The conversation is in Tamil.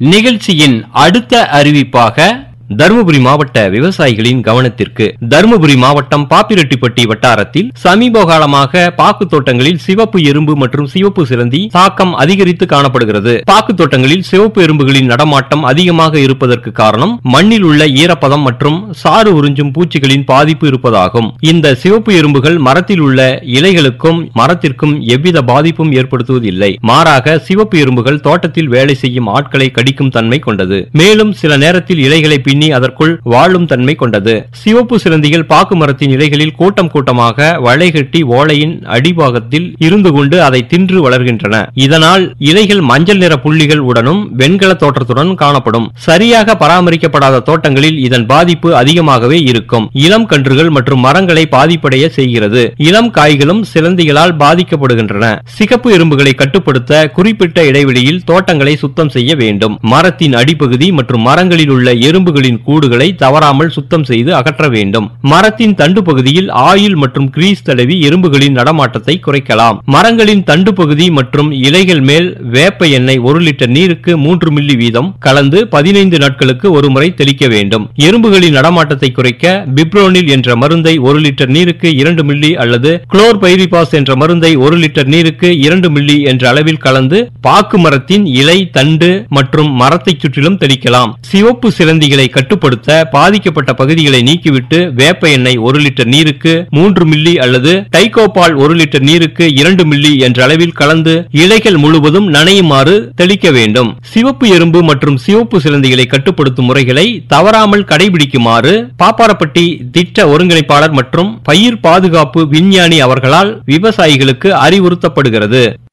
நிகழ்ச்சியின் அடுத்த அறிவிப்பாக தருமபுரி மாவட்ட விவசாயிகளின் கவனத்திற்கு தருமபுரி மாவட்டம் பாப்பிரெட்டிப்பட்டி வட்டாரத்தில் சமீப காலமாக பாக்கு தோட்டங்களில் சிவப்பு எறும்பு மற்றும் சிவப்பு சிலந்தி தாக்கம் அதிகரித்து காணப்படுகிறது பாக்கு தோட்டங்களில் சிவப்பு எறும்புகளின் நடமாட்டம் அதிகமாக இருப்பதற்கு காரணம் மண்ணில் உள்ள ஈரப்பதம் மற்றும் சாறு உறிஞ்சும் பூச்சிகளின் பாதிப்பு இருப்பதாகும் இந்த சிவப்பு எறும்புகள் மரத்தில் உள்ள இலைகளுக்கும் மரத்திற்கும் எவ்வித பாதிப்பும் ஏற்படுத்துவதில்லை மாறாக சிவப்பு எறும்புகள் தோட்டத்தில் வேலை செய்யும் ஆட்களை கடிக்கும் தன்மை கொண்டது மேலும் சில நேரத்தில் இலைகளை பின்னி அதற்குள் வாழும் தன்மை கொண்டது சிவப்பு சிலந்திகள் பாக்கு மரத்தின் இலைகளில் கூட்டம் கூட்டமாக வளைகட்டி ஓலையின் அடிபாகத்தில் இருந்து கொண்டு அதை தின்று வளர்கின்றன இதனால் இலைகள் மஞ்சள் நிற புள்ளிகள் உடனும் வெண்கல தோற்றத்துடன் காணப்படும் சரியாக பராமரிக்கப்படாத தோட்டங்களில் இதன் பாதிப்பு அதிகமாகவே இருக்கும் இளம் கன்றுகள் மற்றும் மரங்களை பாதிப்படைய செய்கிறது இளம் காய்களும் சிலந்திகளால் பாதிக்கப்படுகின்றன சிகப்பு எறும்புகளை கட்டுப்படுத்த குறிப்பிட்ட இடைவெளியில் தோட்டங்களை சுத்தம் செய்ய வேண்டும் மரத்தின் அடிப்பகுதி மற்றும் மரங்களில் உள்ள எறும்புகளின் கூடுகளை தவறாமல் சுத்தம் செய்து அகற்ற வேண்டும் மரத்தின் தண்டு பகுதியில் ஆயில் மற்றும் கிரீஸ் தடவி எறும்புகளின் நடமாட்டத்தை குறைக்கலாம் மரங்களின் தண்டு பகுதி மற்றும் இலைகள் மேல் வேப்ப எண்ணெய் ஒரு லிட்டர் நீருக்கு மூன்று மில்லி வீதம் கலந்து பதினைந்து நாட்களுக்கு ஒரு முறை தெளிக்க வேண்டும் எறும்புகளின் நடமாட்டத்தை குறைக்க பிப்ரோனில் என்ற மருந்தை ஒரு லிட்டர் நீருக்கு இரண்டு மில்லி அல்லது குளோர்பைரிபாஸ் என்ற மருந்தை ஒரு லிட்டர் நீருக்கு இரண்டு மில்லி என்ற அளவில் கலந்து பாக்கு மரத்தின் இலை தண்டு மற்றும் மரத்தை சுற்றிலும் தெளிக்கலாம் சிவப்பு சிலந்திகளை கட்டுப்படுத்த பாதிக்கப்பட்ட பகுதிகளை நீக்கிவிட்டு வேப்ப எண்ணெய் ஒரு லிட்டர் நீருக்கு மூன்று மில்லி அல்லது டைகோபால் ஒரு லிட்டர் நீருக்கு இரண்டு மில்லி என்ற அளவில் கலந்து இலைகள் முழுவதும் நனையுமாறு தெளிக்க வேண்டும் சிவப்பு எறும்பு மற்றும் சிவப்பு சிலந்திகளை கட்டுப்படுத்தும் முறைகளை தவறாமல் கடைபிடிக்குமாறு பாப்பாரப்பட்டி திட்ட ஒருங்கிணைப்பாளர் மற்றும் பயிர் பாதுகாப்பு விஞ்ஞானி அவர்களால் விவசாயிகளுக்கு அறிவுறுத்தப்படுகிறது